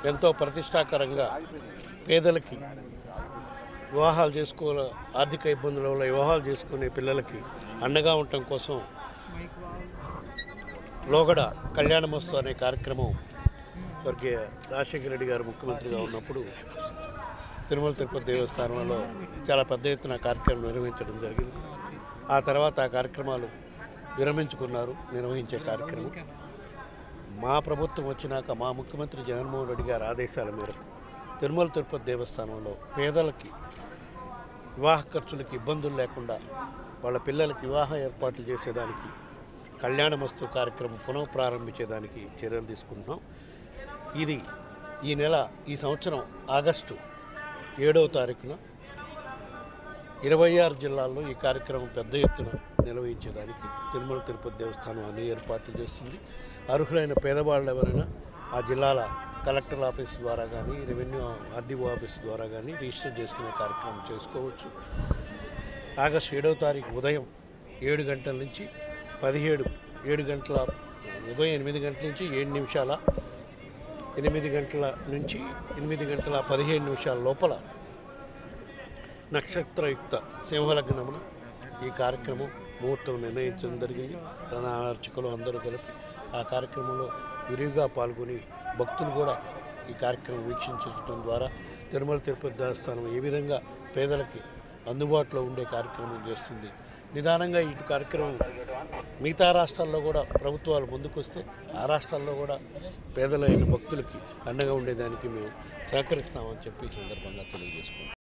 ఎంతో ప్రతిష్టాకరంగా పేదలకి వివాహాలు చేసుకో ఆర్థిక ఇబ్బందుల వల్ల వివాహాలు చేసుకునే పిల్లలకి అండగా ఉండటం కోసం లోగడ కళ్యాణమస్తు అనే కార్యక్రమం స్వర్గీయ రాజశేఖర రెడ్డి గారు ముఖ్యమంత్రిగా ఉన్నప్పుడు తిరుమల తిరుపతి దేవస్థానంలో చాలా పెద్ద ఎత్తున కార్యక్రమం నిర్వహించడం జరిగింది ఆ తర్వాత ఆ కార్యక్రమాలు విరమించుకున్నారు నిర్వహించే కార్యక్రమం మా ప్రభుత్వం వచ్చినాక మా ముఖ్యమంత్రి జగన్మోహన్ రెడ్డి గారి ఆదేశాల మేరకు తిరుమల తిరుపతి దేవస్థానంలో పేదలకి వివాహ ఖర్చులకి ఇబ్బందులు లేకుండా వాళ్ళ పిల్లలకి వివాహ ఏర్పాట్లు చేసేదానికి కళ్యాణమస్తు కార్యక్రమం పునః ప్రారంభించేదానికి చర్యలు తీసుకుంటున్నాం ఇది ఈ నెల ఈ సంవత్సరం ఆగస్టు ఏడవ తారీఖున ఇరవై ఆరు జిల్లాల్లో ఈ కార్యక్రమం పెద్ద ఎత్తున నిర్వహించేదానికి తిరుమల తిరుపతి దేవస్థానం అన్ని ఏర్పాట్లు చేస్తుంది అర్హులైన పేదవాళ్ళు ఎవరైనా ఆ జిల్లాల కలెక్టర్ ఆఫీస్ ద్వారా కానీ రెవెన్యూ ఆర్డీఓ ఆఫీస్ ద్వారా కానీ రిజిస్టర్ చేసుకునే కార్యక్రమం చేసుకోవచ్చు ఆగస్టు ఏడవ తారీఖు ఉదయం ఏడు గంటల నుంచి పదిహేడు ఏడు గంటల ఉదయం ఎనిమిది గంటల నుంచి ఏడు నిమిషాల ఎనిమిది గంటల నుంచి ఎనిమిది గంటల పదిహేను నిమిషాల లోపల నక్షత్రయుక్త సింహలగ్నమున ఈ కార్యక్రమం ముహూర్తం నిర్ణయించడం జరిగింది ప్రధాన అర్చకులు అందరూ కలిపి ఆ కార్యక్రమంలో విరివిగా పాల్గొని భక్తులు కూడా ఈ కార్యక్రమం వీక్షించడం ద్వారా తిరుమల తిరుపతి దేవస్థానం ఏ విధంగా పేదలకి అందుబాటులో ఉండే కార్యక్రమం చేస్తుంది నిదానంగా ఈ కార్యక్రమం మిగతా రాష్ట్రాల్లో కూడా ప్రభుత్వాలు ముందుకొస్తే ఆ రాష్ట్రాల్లో కూడా పేదలైన భక్తులకి అండగా ఉండేదానికి మేము సహకరిస్తామని చెప్పి ఈ సందర్భంగా తెలియజేసుకుంటాం